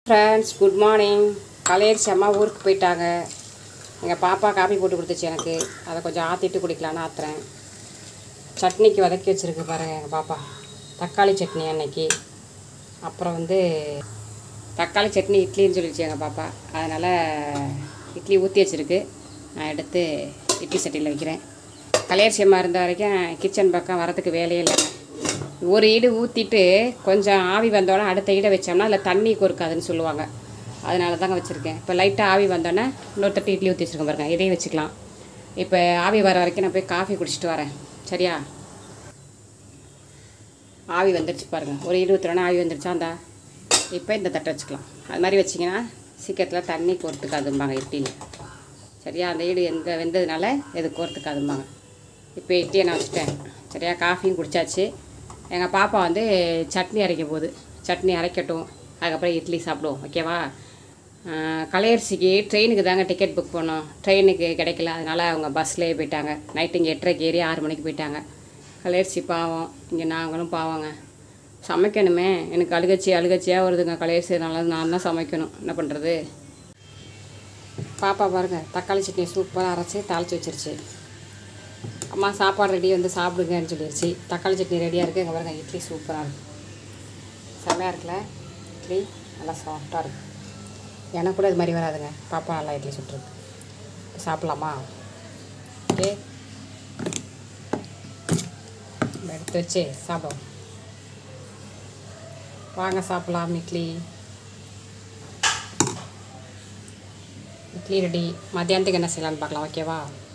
friends good morning கலையரிசி அம்மா ஊருக்கு போயிட்டாங்க எங்கள் பாப்பா காஃபி போட்டு கொடுத்துச்சு எனக்கு அதை கொஞ்சம் ஆற்றிட்டு குடிக்கலான்னு ஆத்துறேன் சட்னிக்கு வதக்கி வச்சுருக்கு பாருங்கள் எங்கள் பாப்பா தக்காளி சட்னி அன்னைக்கு அப்புறம் வந்து தக்காளி சட்னி இட்லின்னு சொல்லிடுச்சு எங்கள் பாப்பா அதனால் இட்லி ஊற்றி வச்சுருக்கு நான் எடுத்து இட்லி சட்டியில் வைக்கிறேன் கலையரிசி அம்மா இருந்த வரைக்கும் கிச்சன் பக்கம் வரதுக்கு வேலையே இல்லைங்க ஒரு ஈடு ஊற்றிட்டு கொஞ்சம் ஆவி வந்தோடனே அடுத்த ஈடை வச்சோம்னா அதில் தண்ணி கொறுக்காதுன்னு சொல்லுவாங்க அதனால தாங்க வச்சுருக்கேன் இப்போ லைட்டாக ஆவி வந்தோடனே இன்னொரு தட்டு இட்லி ஊற்றி வச்சுருக்கேன் பாருங்க இதையும் வச்சுக்கலாம் இப்போ ஆவி வர வரைக்கும் நான் போய் காஃபி குடிச்சிட்டு வரேன் சரியா ஆவி வந்துடுச்சு பாருங்கள் ஒரு ஈடு ஊற்றுறோன்னா ஆவி வந்துடுச்சா அந்த இப்போ இந்த தட்டை வச்சுக்கலாம் அது மாதிரி வச்சிங்கன்னா சீக்கிரத்தில் தண்ணி கோர்த்துக்காதும்பாங்க இட்லியில் சரியா அந்த ஈடு எங்கே வெந்ததுனால எது கோர்த்துக்காதும்பாங்க இப்போ இட்லியை நான் வச்சுட்டேன் சரியா காஃபியும் குடிச்சாச்சு எங்கள் பாப்பா வந்து சட்னி அரைக்க போகுது சட்னி அரைக்கட்டும் அதுக்கப்புறம் இட்லி சாப்பிடுவோம் ஓகேவா ஆஹ் கலையரிசிக்கு ட்ரெயினுக்கு தாங்க டிக்கெட் புக் பண்ணோம் ட்ரெயினுக்கு கிடைக்கல அதனால் அவங்க பஸ்லேயே போயிட்டாங்க நைட்டு இங்கே எட்டரைக்கு ஏறி ஆறு மணிக்கு போயிட்டாங்க கலையரிசி பாவம் இங்கே நாங்களும் பாவங்க சமைக்கணுமே எனக்கு அழுகச்சி அழுகச்சியாக வருதுங்க கலையரிசி அதனால நான் தான் சமைக்கணும் என்ன பண்ணுறது பாப்பா பாருங்கள் தக்காளி சட்னி சூப்பராக அரைச்சி தாளித்து வச்சிருச்சு அம்மா சாப்பாடு ரெடி வந்து சாப்பிடுங்கன்னு சொல்லிடுச்சு தக்காளி சட்னி ரெடியாக இருக்குது இங்கே பாருங்க இட்லி சூப்பராக இருக்குது செம்மையாக இருக்குல்ல இட்லி நல்லா சாஃப்டாக இருக்குது எனக்கு கூட இது மாதிரி வராதுங்க பாப்பா நல்லா இட்லி சுட்டுருக்கு சாப்பிட்லாமா ஓகே எடுத்து வச்சு சாப்பிடுவோம் வாங்க சாப்பிட்லாம் இட்லி இட்லி ரெடி மத்தியானத்துக்கு என்ன செய்யலாம்னு பார்க்கலாம் ஓகேவா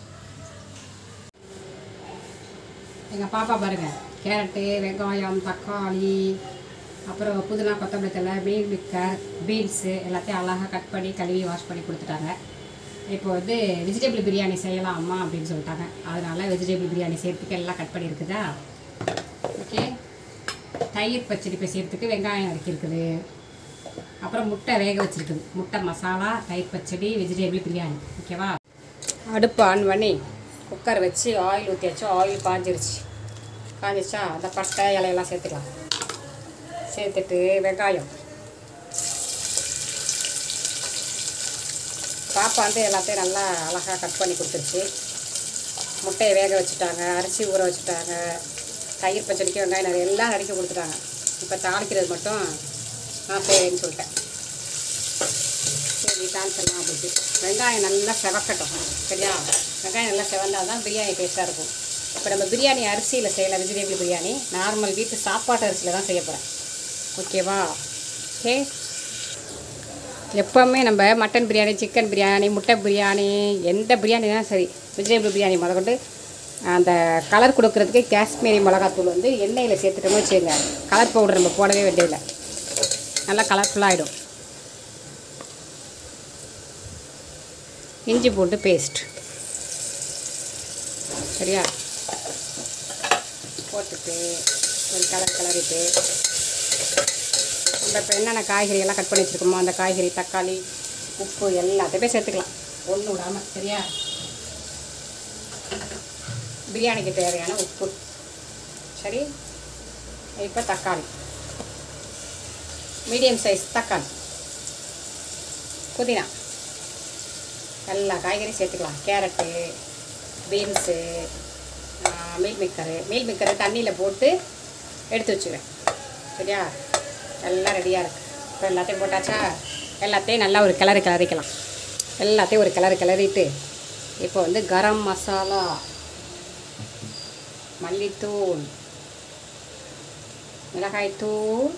எங்கள் பாப்பா பாருங்க கேரட்டு வெங்காயம் தக்காளி அப்புறம் புதினா கொத்தமல்லி தழை மீன் மிக்கர் பீன்ஸு எல்லாத்தையும் அழகாக கட் பண்ணி கழுவி வாஷ் பண்ணி கொடுத்துட்டாங்க இப்போ வந்து வெஜிடபிள் பிரியாணி செய்யலாம் அம்மா அப்படின்னு சொல்லிட்டாங்க அதனால வெஜிடபிள் பிரியாணி செய்யறதுக்கு எல்லாம் கட் பண்ணியிருக்குதா ஓகே தயிர் பச்சடி இப்போ செய்யறதுக்கு வெங்காயம் நறுக்கியிருக்குது அப்புறம் முட்டை வேக வச்சிருக்குது முட்டை மசாலா தயிர் பச்சடி வெஜிடபிள் பிரியாணி ஓகேவா அடுப்பு ஆன் பண்ணி குக்கர் வச்சு ஆயில் ஊற்றி வச்சு ஆயில் காஞ்சிருச்சு காஞ்சிச்சா அந்த பட்டை இலையெல்லாம் சேர்த்துக்கலாம் சேர்த்துட்டு வெங்காயம் பாப்பா வந்து எல்லாத்தையும் நல்லா அழகாக கட் பண்ணி கொடுத்துருச்சு முட்டையை வேக வச்சுட்டாங்க அரிசி ஊற வச்சுட்டாங்க தயிர் பச்சடிக்கு வெங்காயம் நிறைய எல்லாம் நறுக்கி கொடுத்துட்டாங்க இப்போ தாளிக்கிறது மட்டும் நான் செய்கிறேன்னு சொல்லிட்டேன் சரி தாளிச்சிடலாம் அப்படின்ட்டு வெங்காயம் நல்லா செவக்கட்டும் சரியா வெங்காயம் நல்லா செவந்தால் தான் பிரியாணி டேஸ்ட்டாக இருக்கும் இப்போ நம்ம பிரியாணி அரிசியில் செய்யலாம் வெஜிடபிள் பிரியாணி நார்மல் வீட்டு சாப்பாட்டு அரிசியில் தான் செய்ய போகிறேன் ஓகேவா ஓகே எப்போவுமே நம்ம மட்டன் பிரியாணி சிக்கன் பிரியாணி முட்டை பிரியாணி எந்த பிரியாணி தான் சரி வெஜிடபிள் பிரியாணி முதற்கொண்டு அந்த கலர் கொடுக்கறதுக்கு காஷ்மீரி மிளகாத்தூள் வந்து எண்ணெயில் சேர்த்துட்டோமோ வச்சுங்க கலர் பவுடர் நம்ம போடவே வேண்டியதில்லை நல்லா கலர்ஃபுல்லாகிடும் இஞ்சி பூண்டு பேஸ்ட் சரியா போட்டுட்டு ஒரு கலர் கலரிட்டு நம்ம இப்போ என்னென்ன காய்கறி எல்லாம் கட் பண்ணி வச்சுருக்கோமோ அந்த காய்கறி தக்காளி உப்பு எல்லாத்தையுமே சேர்த்துக்கலாம் ஒன்று விடாமல் சரியா பிரியாணிக்கு தேவையான உப்பு சரி இப்போ தக்காளி மீடியம் சைஸ் தக்காளி புதினா எல்லா காய்கறியும் சேர்த்துக்கலாம் carrot beans meal maker meal maker தண்ணியில் போட்டு எடுத்து வச்சுக்கிறேன் சரியா எல்லாம் ரெடியாக இருக்குது இப்போ எல்லாத்தையும் போட்டாச்சா எல்லாத்தையும் நல்லா ஒரு கிளறி கிளறிக்கலாம் எல்லாத்தையும் ஒரு கிளறி கிளறிட்டு இப்போ வந்து கரம் மசாலா மல்லித்தூள் மிளகாய்த்தூள்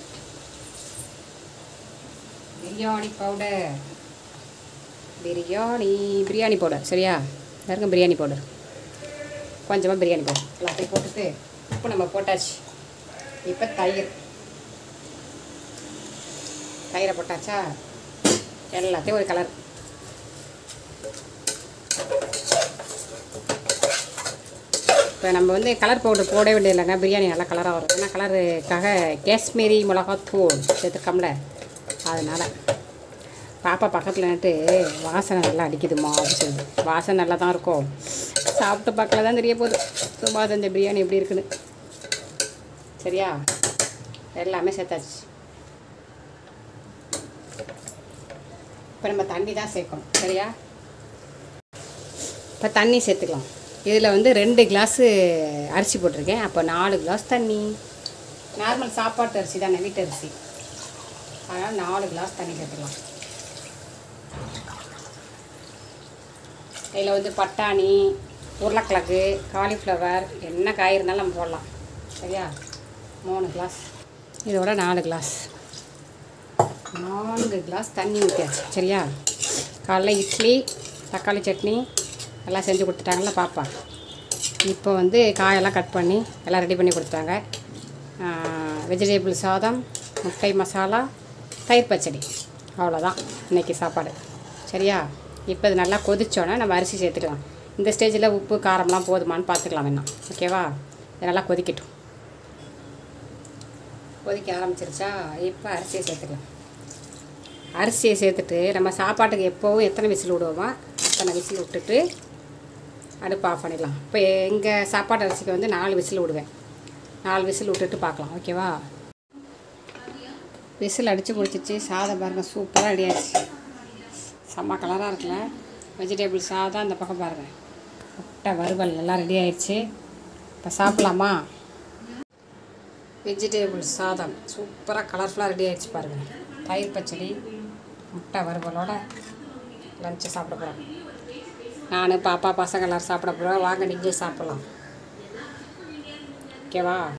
பிரியாணி பவுடர் பிரியாணி பிரியாணி பவுடர் சரியா இருக்கும் பிரியாணி பவுடர் கொஞ்சமாக பிரியாணி பவுடர் எல்லாத்தையும் போட்டுட்டு உப்பு நம்ம போட்டாச்சு இப்போ தயிர் தயிரை போட்டாச்சா எல்லாத்தையும் ஒரு கலர் இப்போ நம்ம வந்து கலர் பவுடர் போட வேண்டியதில்லைங்க பிரியாணி நல்லா கலராக வரும் ஏன்னா கலருக்காக காஷ்மீரி மிளகாத்தூள் சேர்த்துக்கம்ல அதனால் பாப்பா பக்கத்தில் நின்றுட்டு வாசனை நல்லா அடிக்குதுமா அப்படின்னு சொல்லுது வாசனை நல்லா தான் இருக்கும் சாப்பிட்டு பார்க்கல தான் தெரிய போகுது சும்மா செஞ்ச பிரியாணி எப்படி இருக்குன்னு சரியா எல்லாமே சேர்த்தாச்சு நம்ம தண்ணி தான் சேர்க்கணும் சரியா இப்போ தண்ணி சேர்த்துக்கலாம் இதில் வந்து ரெண்டு கிளாஸு அரிசி போட்டிருக்கேன் அப்போ நாலு கிளாஸ் தண்ணி நார்மல் சாப்பாட்டு அரிசி தானே வீட்டு அரிசி அதனால் நாலு கிளாஸ் தண்ணி சேர்த்துக்கலாம் இதில் வந்து பட்டாணி உருளைக்கிழங்கு காலிஃப்ளவர் என்ன காய் இருந்தாலும் நம்ம போடலாம் சரியா மூணு கிளாஸ் இதோட நாலு கிளாஸ் நான்கு கிளாஸ் தண்ணி ஊற்றியாச்சு சரியா காலைல இட்லி தக்காளி சட்னி எல்லாம் செஞ்சு கொடுத்துட்டாங்கல்ல பாப்பா இப்போ வந்து காயெல்லாம் கட் பண்ணி எல்லாம் ரெடி பண்ணி கொடுத்துட்டாங்க வெஜிடபிள் சாதம் முட்டை மசாலா தயிர் பச்சடி அவ்வளோதான் இன்றைக்கி சாப்பாடு சரியா இப்போ இது நல்லா கொதிச்சோன்னே நம்ம அரிசி சேர்த்துக்கலாம் இந்த ஸ்டேஜில் உப்பு காரம்லாம் போதுமான்னு பார்த்துக்கலாம் வேணாம் ஓகேவா இது நல்லா கொதிக்கட்டும் கொதிக்க ஆரம்பிச்சிருச்சா இப்போ அரிசியை சேர்த்துக்கலாம் அரிசியை சேர்த்துட்டு நம்ம சாப்பாட்டுக்கு எப்போவும் எத்தனை விசில் விடுவோமோ அத்தனை விசில் விட்டுட்டு அடுப்பு ஆஃப் பண்ணிடலாம் இப்போ எங்கள் சாப்பாட்டு அரிசிக்கு வந்து நாலு விசில் விடுவேன் நாலு விசில் விட்டுட்டு பார்க்கலாம் ஓகேவா விசில் அடித்து முடிச்சிச்சு சாதம் பாருங்கள் சூப்பராக ரெடி ஆயிடுச்சு செம்ம கலராக இருக்குல்ல வெஜிடபிள் சாதம் அந்த பக்கம் பாருங்கள் முட்டை வறுவல் எல்லாம் ரெடி ஆயிடுச்சு இப்போ சாப்பிட்லாமா வெஜிடபிள் சாதம் சூப்பராக கலர்ஃபுல்லாக ரெடி ஆயிடுச்சு பாருங்கள் தயிர் பச்சடி முட்டை வறுவலோட லஞ்சை சாப்பிட போகிறோம் நான் பாப்பா பசங்க எல்லோரும் சாப்பிட போகிறோம் வாங்க நீங்களே சாப்பிட்லாம் ஓகேவா